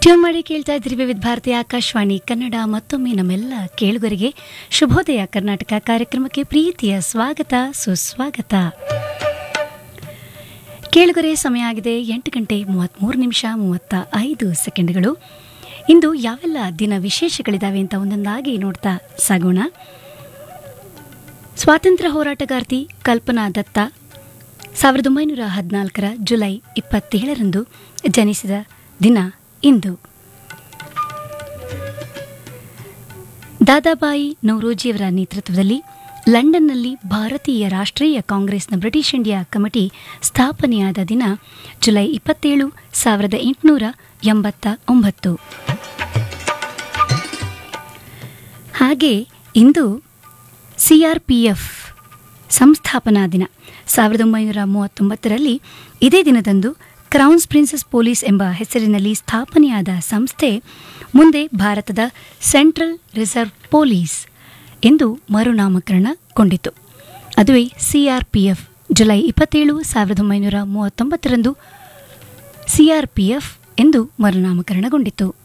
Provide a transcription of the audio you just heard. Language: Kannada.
ಟ್ಯೂನ್ ಮಾಡಿ ಕೇಳ್ತಾ ಇದ್ರಿ ವಿವಿಧ ಭಾರತಿ ಆಕಾಶವಾಣಿ ಕನ್ನಡ ಮತ್ತೊಮ್ಮೆ ನಮ್ಮೆಲ್ಲ ಕೇಳುಗರಿಗೆ ಶುಭೋದಯ ಕರ್ನಾಟಕ ಕಾರ್ಯಕ್ರಮಕ್ಕೆ ಪ್ರೀತಿಯ ಸ್ವಾಗತ ಸುಸ್ವಾಗತ ಕೇಳುಗರೆ ಸಮಯ ಆಗಿದೆ ಎಂಟು ಗಂಟೆ ಮೂವತ್ತ್ಮೂರು ನಿಮಿಷ ಮೂವತ್ತ ಐದು ಸೆಕೆಂಡ್ಗಳು ಇಂದು ಯಾವೆಲ್ಲ ದಿನ ವಿಶೇಷಗಳಿದಾವೆ ಅಂತ ಒಂದೊಂದಾಗಿ ನೋಡ್ತಾ ಸಾಗೋಣ ಸ್ವಾತಂತ್ರ್ಯ ಹೋರಾಟಗಾರ್ತಿ ಕಲ್ಪನಾ ದತ್ತ ಸಾವಿರದ ಒಂಬೈನೂರ ಹದಿನಾಲ್ಕರ ಜುಲೈ ಇಪ್ಪತ್ತೇಳರಂದು ಜನಿಸಿದ ದಿನ ಇಂದು ದಾದಾಬಾಯಿ ನೌರೋಜಿಯವರ ನೇತೃತ್ವದಲ್ಲಿ ಲಂಡನ್ನಲ್ಲಿ ಭಾರತೀಯ ರಾಷ್ಟ್ರೀಯ ಕಾಂಗ್ರೆಸ್ನ ಬ್ರಿಟಿಷ್ ಇಂಡಿಯಾ ಕಮಿಟಿ ಸ್ಥಾಪನೆಯಾದ ದಿನ ಜುಲೈ ಇಪ್ಪತ್ತೇಳು ಸಾವಿರದ ಎಂಟುನೂರ ಎಂಬತ್ತ ಒಂಬತ್ತು ಹಾಗೆ ಇಂದು ಸಿಆರ್ಪಿಎಫ್ ಸಂಸ್ಥಾಪನಾ ದಿನ ಸಾವಿರದ ಒಂಬೈನೂರ ಮೂವತ್ತೊಂಬತ್ತರಲ್ಲಿ ಇದೇ ದಿನದಂದು ಕ್ರೌನ್ಸ್ ಪ್ರಿನ್ಸಸ್ ಪೊಲೀಸ್ ಎಂಬ ಹೆಸರಿನಲ್ಲಿ ಸ್ಥಾಪನೆಯಾದ ಸಂಸ್ಥೆ ಮುಂದೆ ಭಾರತದ ಸೆಂಟ್ರಲ್ ರಿಸರ್ವ್ ಪೊಲೀಸ್ ಎಂದು ಮರುನಾಮಕರಣಗೊಂಡಿತು ಅದುವೇ ಸಿಆರ್ಪಿಎಫ್ ಜುಲೈ ಇಪ್ಪತ್ತೇಳು ಸಾವಿರದ ಒಂಬೈನೂರ ಮೂವತ್ತೊಂಬತ್ತರಂದು ಸಿಆರ್ಪಿಎಫ್ ಎಂದು ಮರುನಾಮಕರಣಗೊಂಡಿತು